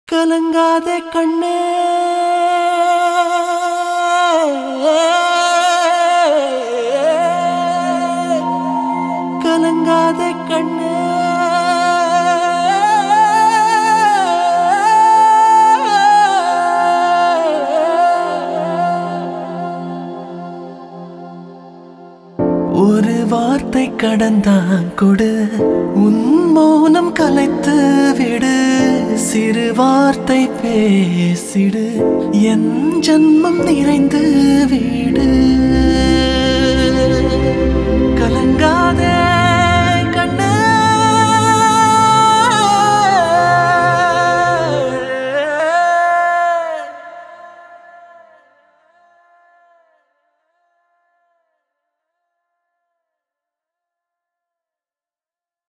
கலங்காதே கண்ணே கலங்காதே கண்ணே ஒரு வார்த்தை கடந்தான் கொடு உன் மௌனம் கலைத்து விடு சிறு வார்த்தை பேசிடு என் ஜன்மம் நிறைந்து விடு கலங்கா